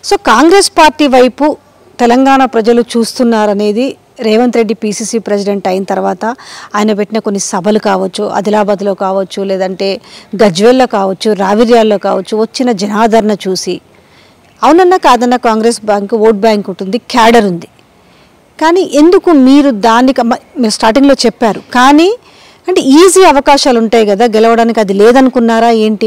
So Congress party వైపు తెలంగాణ ప్రజలు చూస్తున్నారనేది రేవంత్ రెడ్డి పీసీసీ ప్రెసిడెంట్ అయిన తర్వాత ఆయన పెట్టిన కొన్ని సభలు కావచ్చు ఆదిలాబాద్లో కావచ్చు లేదంటే గజ్వేల్లో కావచ్చు రావిర్యాల్లో కావచ్చు వచ్చిన జనాదరణ చూసి అవునన్నా కాదన్నా కాంగ్రెస్ బ్యాంక్ ఓట్ బ్యాంక్ ఉంటుంది క్యాడర్ ఉంది కానీ ఎందుకు మీరు దాన్ని కమ- మీరు స్టార్టింగ్లో చెప్పారు కానీ అంటే ఈజీ అవకాశాలు ఉంటాయి కదా గెలవడానికి అది లేదనుకున్నారా ఏంటి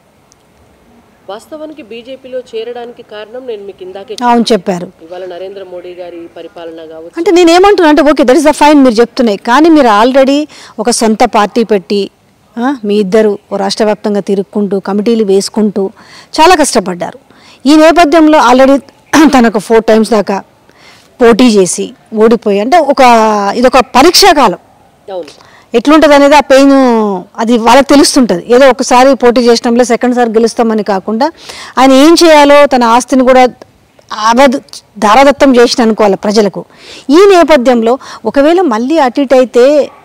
వాస్తవానికి బీజేపీలో చేరడానికి కారణం నేను మీకు ఇందాకే అవును చెప్పారు ఇవాళ నరేంద్ర మోడీ గారి పరిపాలన కావచ్చు అంటే నేను ఏమంటున్నా అంటే okay that is the fine మీరు చెప్తున్నాయి కానీ మీరు ఆల్రెడీ ఒక సొంత పార్టీ పెట్టి ఆ, మీ ఇద్దరు ఓ రాష్ట్ర వ్యాప్తంగా తిరుక్కుంటూ కమిటీలు వేసుకుంటూ చాలా కష్టపడ్డారు ఈ నేపథ్యంలో ఆల్రెడీ తనకు ఫోర్ టైమ్స్ దాకా పోటీ చేసి ఓడిపోయి అంటే ఒక ఇదొక పరీక్షా కాలం అవును ఎట్లుంటుంది అనేది ఆ పెయిన్ అది వాళ్ళకి తెలుస్తుంటుంది ఏదో ఒకసారి పోటీ చేసినంలో సెకండ్ సారి గెలుస్తామని కాకుండా ఆయన ఏం చేయాలో తన ఆస్తిని కూడా అవధ దారాదత్తం చేసిన అనుకోవాలి ప్రజలకు ఈ నేపథ్యంలో ఒకవేళ మళ్ళీ అటు ఇటు అయితే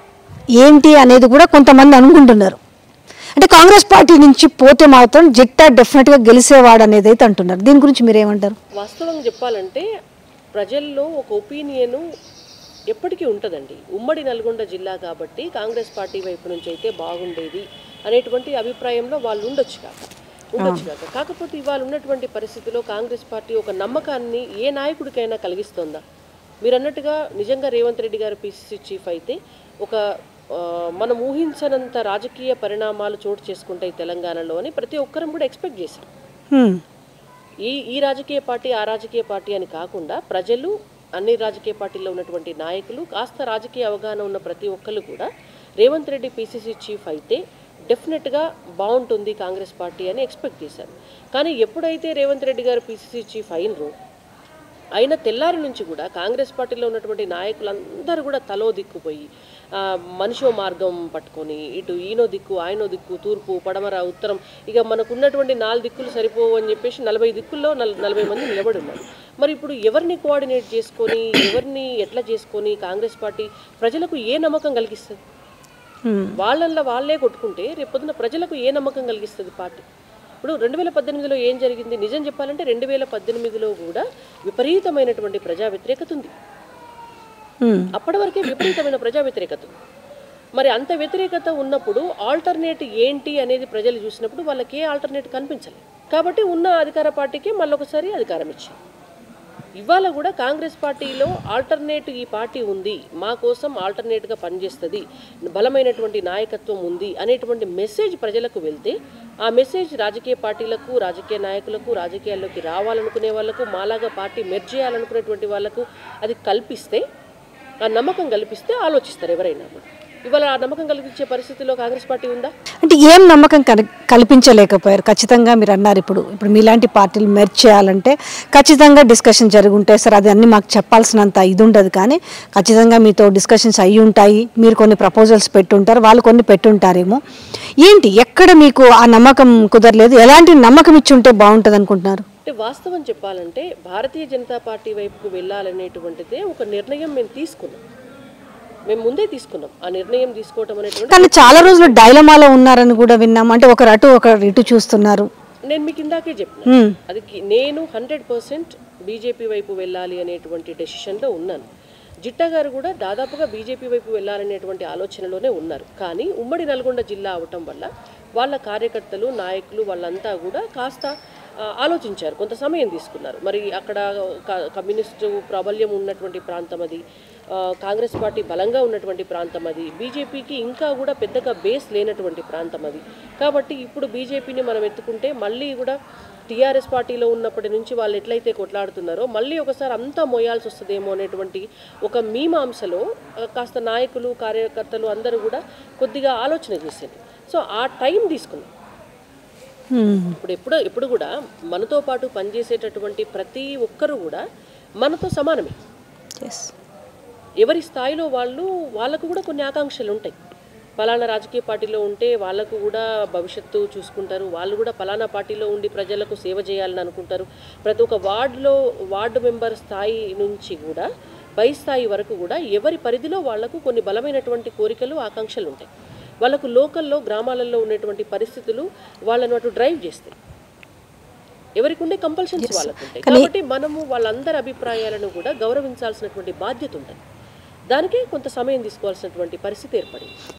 ఏంటి అనేది కూడా కొంతమంది అనుకుంటున్నారు అంటే కాంగ్రెస్ పార్టీ నుంచి పోతే మాత్రం జిట్టా డెఫినెట్గా గెలిచేవాడు అనేది అయితే అంటున్నారు దీని గురించి మీరు ఏమంటారు వాస్తవంగా చెప్పాలంటే ప్రజల్లో ఒక ఒపీనియన్ ఎప్పటికీ ఉంటుందండి ఉమ్మడి నల్గొండ జిల్లా కాబట్టి కాంగ్రెస్ పార్టీ వైపు నుంచి అయితే బాగుండేది అనేటువంటి అభిప్రాయంలో వాళ్ళు ఉండొచ్చు కాక ఉండొచ్చు కాక కాకపోతే ఇవాళ ఉన్నటువంటి పరిస్థితిలో కాంగ్రెస్ పార్టీ ఒక నమ్మకాన్ని ఏ నాయకుడికైనా కలిగిస్తుందా మీరు అన్నట్టుగా నిజంగా రేవంత్ రెడ్డి గారు పిసిసి చీఫ్ అయితే ఒక ఆ, మనం ఊహించనంత రాజకీయ పరిణామాలు చోటు చేసుకుంటాయి తెలంగాణలో అని ప్రతి ఒక్కరం కూడా ఎక్స్పెక్ట్ చేశాం హ్మ్. ఈ ఈ రాజకీయ పార్టీ ఆ రాజకీయ పార్టీ అని కాకుండా ప్రజలు అన్ని రాజకీయ పార్టీల్లో ఉన్నటువంటి నాయకులు కాస్త రాజకీయ అవగాహన ఉన్న ప్రతి ఒక్కరు కూడా రేవంత్ రెడ్డి పీసీసీ చీఫ్ అయితే డెఫినెట్గా బాగుంటుంది కాంగ్రెస్ పార్టీ అని ఎక్స్పెక్ట్ చేశారు కానీ ఎప్పుడైతే రేవంత్ రెడ్డి గారు పీసీసీ చీఫ్ అయినరు అయిన తెల్లారి నుంచి కూడా కాంగ్రెస్ పార్టీలో ఉన్నటువంటి నాయకులందరూ కూడా తలో దిక్కుపోయి ఆ, మనిషో మార్గం పట్టుకొని ఇటు ఈనో దిక్కు ఆయనో దిక్కు తూర్పు పడమర ఉత్తరం ఇక మనకు ఉన్నటువంటి నాలుగు దిక్కులు సరిపోవు అని చెప్పేసి నలభై దిక్కుల్లో నల్ నలభై మంది నిలబడి ఉన్నారు మరి ఇప్పుడు ఎవరిని కోఆర్డినేట్ చేసుకొని ఎవరిని ఎట్లా చేసుకొని కాంగ్రెస్ పార్టీ ప్రజలకు ఏ నమ్మకం కలిగిస్తుంది హ్మ్. వాళ్ళల్లో వాళ్ళే కొట్టుకుంటే రేపొద్దున ప్రజలకు ఏ నమ్మకం కలిగిస్తుంది పార్టీ ఇప్పుడు రెండు వేల పద్దెనిమిదిలో ఏం జరిగింది నిజం చెప్పాలంటే రెండు వేల పద్దెనిమిదిలో కూడా విపరీతమైనటువంటి ప్రజా వ్యతిరేకత ఉంది హ్మ్. అప్పటి వరకే విపరీతమైన ప్రజా వ్యతిరేకత ఉంది మరి అంత వ్యతిరేకత ఉన్నప్పుడు ఆల్టర్నేట్ ఏంటి అనేది ప్రజలు చూసినప్పుడు వాళ్ళకి ఏ ఆల్టర్నేట్ కనిపించలేదు కాబట్టి ఉన్న అధికార పార్టీకి మళ్ళొకసారి అధికారం ఇచ్చింది ఇవాళ కూడా కాంగ్రెస్ పార్టీలో ఆల్టర్నేట్ ఈ పార్టీ ఉంది మా కోసం ఆల్టర్నేట్గా పనిచేస్తుంది బలమైనటువంటి నాయకత్వం ఉంది అనేటువంటి మెసేజ్ ప్రజలకు వెళ్తే ఆ మెసేజ్ రాజకీయ పార్టీలకు రాజకీయ నాయకులకు రాజకీయాల్లోకి రావాలనుకునే వాళ్ళకు మాలాగా పార్టీ మెర్జ్ చేయాలనుకునేటువంటి వాళ్ళకు అది కల్పిస్తే ఆ నమ్మకం కల్పిస్తే ఆలోచిస్తారు ఎవరైనా కూడా. ఇవాళ ఆ నమ్మకం కలిగించే పరిస్థితిలో కాంగ్రెస్ పార్టీ ఉందా అంటే ఏం నమ్మకం కని- కల్పించలేకపోయారు ఖచ్చితంగా మీరు అన్నారు ఇప్పుడు ఇప్పుడు మీలాంటి పార్టీలు మెర్చ్ చేయాలంటే ఖచ్చితంగా డిస్కషన్ జరిగి ఉంటాయి సార్ అది అన్ని మాకు చెప్పాల్సినంత ఇది ఉండదు కానీ ఖచ్చితంగా మీతో డిస్కషన్స్ అయ్యి ఉంటాయి మీరు కొన్ని ప్రపోజల్స్ పెట్టుంటారు వాళ్ళు కొన్ని పెట్టుంటారేమో ఏంటి ఎక్కడ మీకు ఆ నమ్మకం కుదరలేదు ఎలాంటి నమ్మకం ఇచ్చి ఉంటే బాగుంటుంది అనుకుంటున్నారు అంటే వాస్తవం చెప్పాలంటే భారతీయ జనతా పార్టీ వైపుకు వెళ్ళాలనేటువంటిదే ఒక నిర్ణయం మేము తీసుకున్నాం మేము ముందే తీసుకున్నాం ఆ నిర్ణయం తీసుకోవటం అనేటువంటి కానీ చాలా రోజులు డైలమాలో ఉన్నారని కూడా విన్నాం అంటే ఒకరు అటు ఒకరు ఇటు చూస్తున్నారు నేను మీకు ఇందాకే చెప్పిన హ్మ్. అది కి- నేను హండ్రెడ్ పర్సెంట్ బీజేపీ వైపు వెళ్ళాలి అనేటువంటి డెసిషన్లో ఉన్నాను జిట్టా గారు కూడా దాదాపుగా బీజేపీ వైపు వెళ్ళాలనేటువంటి ఆలోచనలోనే ఉన్నారు కానీ ఉమ్మడి నల్గొండ జిల్లా అవటం వల్ల వాళ్ళ కార్యకర్తలు నాయకులు వాళ్ళంతా కూడా కాస్త ఆ, ఆలోచించారు కొంత సమయం తీసుకున్నారు మరి అక్కడ క- కమ్యూనిస్టు ప్రాబల్యం ఉన్నటువంటి ప్రాంతం అది ఆ, కాంగ్రెస్ పార్టీ బలంగా ఉన్నటువంటి ప్రాంతం అది బీజేపీకి ఇంకా కూడా పెద్దగా బేస్ లేనటువంటి ప్రాంతం అది కాబట్టి ఇప్పుడు బీజేపీని మనం ఎత్తుకుంటే మళ్ళీ కూడా టీఆర్ఎస్ పార్టీలో ఉన్నప్పటి నుంచి వాళ్ళు ఎట్లయితే కొట్లాడుతున్నారో మళ్ళీ ఒకసారి అంతా మోయాల్సి వస్తుందేమో అనేటువంటి ఒక మీమాంసలో ఆ, కాస్త నాయకులు కార్యకర్తలు అందరూ కూడా కొద్దిగా ఆలోచన చేసింది సో ఆ టైం తీసుకున్నాం హ్మ్. ఇప్పుడు ఎప్పుడు ఎప్పుడు కూడా మనతో పాటు పనిచేసేటటువంటి ప్రతి ఒక్కరు కూడా మనతో సమానమే Yes. ఎవరి స్థాయిలో వాళ్ళు వాళ్ళకు కూడా కొన్ని ఆకాంక్షలు ఉంటాయి పలానా రాజకీయ పార్టీలో ఉంటే వాళ్ళకు కూడా భవిష్యత్తు చూసుకుంటారు వాళ్ళు కూడా పలానా పార్టీలో ఉండి ప్రజలకు సేవ చేయాలని అనుకుంటారు ప్రతి ఒక్క వార్డులో వార్డు మెంబర్ స్థాయి నుంచి కూడా పై స్థాయి వరకు కూడా ఎవరి పరిధిలో వాళ్లకు కొన్ని బలమైనటువంటి కోరికలు ఆకాంక్షలు ఉంటాయి వాళ్ళకు లోకల్లో గ్రామాలలో ఉన్నటువంటి పరిస్థితులు వాళ్ళను అటు డ్రైవ్ చేస్తాయి ఎవరికి ఉండే కంపల్షన్స్ వాళ్ళకు ఉంటాయి కాబట్టి మనము వాళ్ళందరి అభిప్రాయాలను కూడా గౌరవించాల్సినటువంటి బాధ్యత ఉంటుంది దానికి కొంత సమయం తీసుకోవాల్సినటువంటి పరిస్థితి ఏర్పడింది